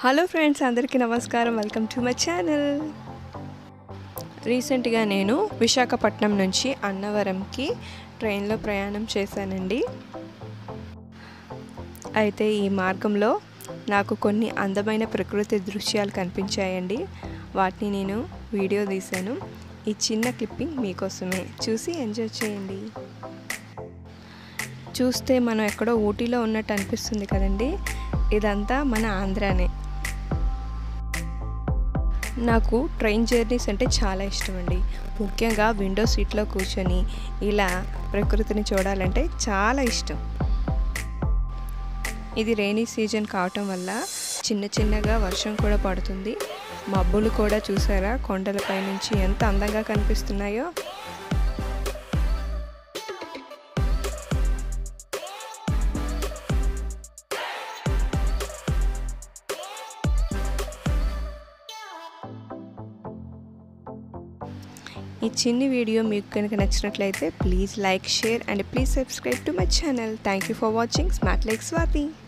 hello friends అందరికీ నమస్కారం welcome to my channel రీసెంట్గా నేను విశాఖపట్నం నుంచి అన్నవరంకి ట్రైన్లో ప్రయాణం చేశానండి అయితే ఈ మార్గంలో నాకు కొన్ని అందమైన ప్రకృతి దృశ్యాలు కనిపించాయండి వాటిని నేను వీడియో తీశాను ఈ చిన్న క్లిప్పింగ్ మీకోసమే చూసి ఎంజాయ్ చేయండి చూస్తే మనం ఎక్కడో ఊటీలో ఉన్నట్టు అనిపిస్తుంది కదండి ఇదంతా మన ఆంధ్రానే నాకు ట్రైన్ జర్నీస్ అంటే చాలా ఇష్టం అండి ముఖ్యంగా విండో సీట్లో కూర్చొని ఇలా ప్రకృతిని చూడాలంటే చాలా ఇష్టం ఇది రైనీ సీజన్ కావటం వల్ల చిన్న చిన్నగా వర్షం కూడా పడుతుంది మబ్బులు కూడా చూసారా కొండలపై నుంచి ఎంత అందంగా కనిపిస్తున్నాయో ఈ చిన్ని వీడియో మీకు కనుక నచ్చినట్లయితే please like share and please subscribe to my channel thank you for watching smart like Swathi